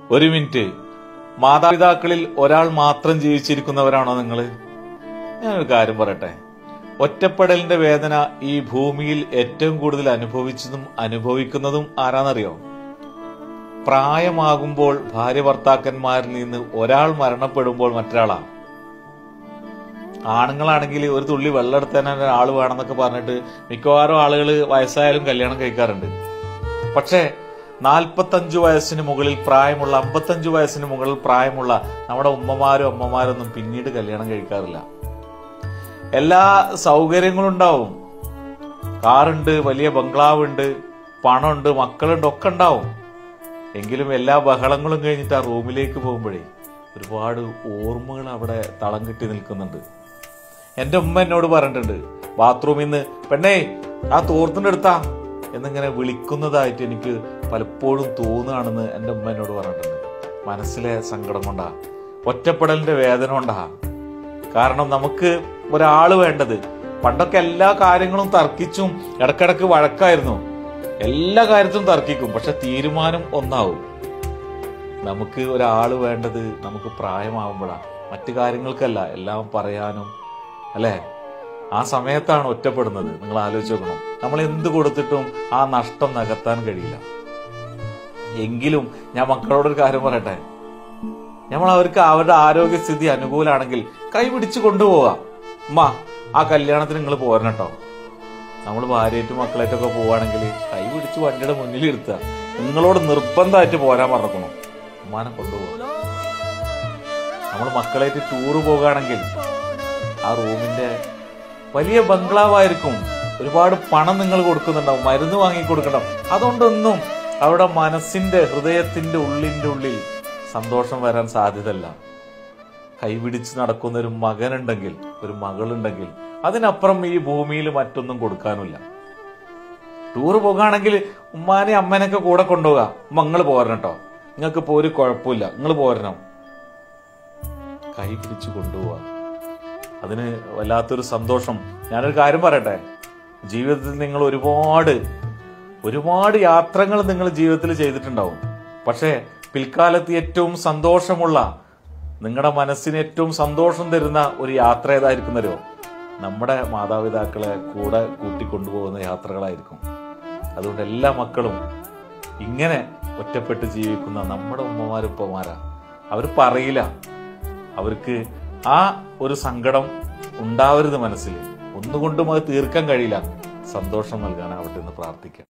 ഒരു മിനിറ്റ് മാതാപിതാക്കളിൽ ഒരാൾ മാത്രം ജീവിച്ചിരിക്കുന്നവരാണോ നിങ്ങൾ ഞാനൊരു കാര്യം പറയട്ടെ ഒറ്റപ്പെടലിന്റെ വേദന ഈ ഭൂമിയിൽ ഏറ്റവും കൂടുതൽ അനുഭവിച്ചതും അനുഭവിക്കുന്നതും ആരാന്നറിയോ പ്രായമാകുമ്പോൾ ഭാര്യ ഭർത്താക്കന്മാരിൽ നിന്ന് ഒരാൾ മരണപ്പെടുമ്പോൾ മറ്റൊരാളാ ആണുങ്ങളാണെങ്കിൽ ഒരു തുള്ളി വെള്ളം എടുത്താൻ ഒരാൾ വേണമെന്നൊക്കെ പറഞ്ഞിട്ട് മിക്കവാറും ആളുകൾ വയസ്സായാലും കല്യാണം കഴിക്കാറുണ്ട് പക്ഷേ നാൽപ്പത്തഞ്ചു വയസ്സിന് മുകളിൽ പ്രായമുള്ള അമ്പത്തഞ്ചു വയസ്സിന് മുകളിൽ പ്രായമുള്ള നമ്മുടെ ഉമ്മമാരും അമ്മമാരൊന്നും പിന്നീട് കല്യാണം കഴിക്കാറില്ല എല്ലാ സൗകര്യങ്ങളും ഉണ്ടാവും കാറുണ്ട് വലിയ ബംഗ്ലാവ് ഉണ്ട് പണമുണ്ട് മക്കളുണ്ട് ഒക്കെ ഉണ്ടാവും എങ്കിലും എല്ലാ ബഹളങ്ങളും കഴിഞ്ഞിട്ട് ആ റൂമിലേക്ക് പോകുമ്പോഴേ ഒരുപാട് ഓർമ്മകൾ അവിടെ തളം കെട്ടി നിൽക്കുന്നുണ്ട് എന്റെ ഉമ്മ എന്നോട് പറഞ്ഞിട്ടുണ്ട് ബാത്റൂമിൽ നിന്ന് പെണ്ണേ ആ തോർത്തിന്റെ അടുത്താ എന്നിങ്ങനെ വിളിക്കുന്നതായിട്ട് എനിക്ക് പലപ്പോഴും തോന്നുകയാണെന്ന് എന്റെ ഉമ്മ എന്നോട് പറഞ്ഞിട്ടുണ്ട് മനസ്സിലെ സങ്കടം കൊണ്ടാ ഒറ്റപ്പെടലിന്റെ വേദന കൊണ്ടാ കാരണം നമുക്ക് ഒരാള് വേണ്ടത് പണ്ടൊക്കെ എല്ലാ കാര്യങ്ങളും തർക്കിച്ചും ഇടക്കിടക്ക് വഴക്കായിരുന്നു എല്ലാ കാര്യത്തിലും തർക്കിക്കും പക്ഷെ തീരുമാനം ഒന്നാവും നമുക്ക് ഒരാള് വേണ്ടത് നമുക്ക് പ്രായമാവുമ്പോഴാണ് മറ്റു കാര്യങ്ങൾക്കല്ല എല്ലാം പറയാനും അല്ലേ ആ സമയത്താണ് ഒറ്റപ്പെടുന്നത് നിങ്ങൾ ആലോചിച്ച് നോക്കണം നമ്മൾ എന്ത് കൊടുത്തിട്ടും ആ നഷ്ടം നികത്താൻ കഴിയില്ല എങ്കിലും ഞാൻ മക്കളോടൊരു കാര്യം പറയട്ടെ നമ്മൾ അവർക്ക് അവരുടെ ആരോഗ്യസ്ഥിതി അനുകൂലമാണെങ്കിൽ കൈ പിടിച്ച് കൊണ്ടുപോകാം ഉമ്മ ആ കല്യാണത്തിന് നിങ്ങൾ പോരണം കേട്ടോ നമ്മൾ ഭാര്യയായിട്ട് മക്കളായിട്ടൊക്കെ പോവാണെങ്കിൽ കൈ പിടിച്ച് വണ്ടിയുടെ മുന്നിൽ ഇരുത്തുക നിങ്ങളോട് നിർബന്ധമായിട്ട് പോരാൻ പറഞ്ഞക്കണം ഉമ്മാനെ കൊണ്ടുപോകാം നമ്മൾ മക്കളായിട്ട് ടൂറ് പോകുകയാണെങ്കിൽ ആ റൂമിന്റെ വലിയ ബംഗ്ലാവായിരിക്കും ഒരുപാട് പണം നിങ്ങൾ കൊടുക്കുന്നുണ്ടാവും മരുന്ന് വാങ്ങി കൊടുക്കണം അതുകൊണ്ടൊന്നും അവിടെ മനസ്സിന്റെ ഹൃദയത്തിന്റെ ഉള്ളിന്റെ ഉള്ളിൽ സന്തോഷം വരാൻ സാധ്യതയല്ല കൈപിടിച്ച് നടക്കുന്ന ഒരു മകനുണ്ടെങ്കിൽ ഒരു മകളുണ്ടെങ്കിൽ അതിനപ്പുറം ഈ ഭൂമിയിൽ മറ്റൊന്നും കൊടുക്കാനില്ല ടൂറ് പോകുകയാണെങ്കിൽ ഉമ്മാനെ അമ്മേനൊക്കെ കൂടെ കൊണ്ടുപോകുക ഉമ്മ നിങ്ങൾ പോരണം കേട്ടോ നിങ്ങൾക്ക് ഇപ്പോൾ ഒരു കുഴപ്പമില്ല നിങ്ങൾ പോരണം കൈ പിടിച്ച് കൊണ്ടുപോവുക അതിന് വല്ലാത്തൊരു സന്തോഷം ഞാനൊരു കാര്യം പറയട്ടെ ജീവിതത്തിൽ നിങ്ങൾ ഒരുപാട് ഒരുപാട് യാത്രകൾ നിങ്ങൾ ജീവിതത്തിൽ ചെയ്തിട്ടുണ്ടാവും പക്ഷേ പിൽക്കാലത്ത് ഏറ്റവും സന്തോഷമുള്ള നിങ്ങളുടെ മനസ്സിന് ഏറ്റവും സന്തോഷം തരുന്ന ഒരു യാത്ര ഏതായിരിക്കുന്നല്ലോ നമ്മുടെ മാതാപിതാക്കളെ കൂടെ കൂട്ടിക്കൊണ്ടുപോകുന്ന യാത്രകളായിരിക്കും അതുകൊണ്ട് എല്ലാ മക്കളും ഇങ്ങനെ ഒറ്റപ്പെട്ട് ജീവിക്കുന്ന നമ്മുടെ ഉമ്മമാരുപ്പമാരാ അവർ പറയില്ല അവർക്ക് ആ ഒരു സങ്കടം ഉണ്ടാവരുത് മനസ്സിൽ ഒന്നുകൊണ്ടും അത് തീർക്കാൻ കഴിയില്ല സന്തോഷം നൽകാനാവട്ടെ എന്ന് പ്രാർത്ഥിക്കാം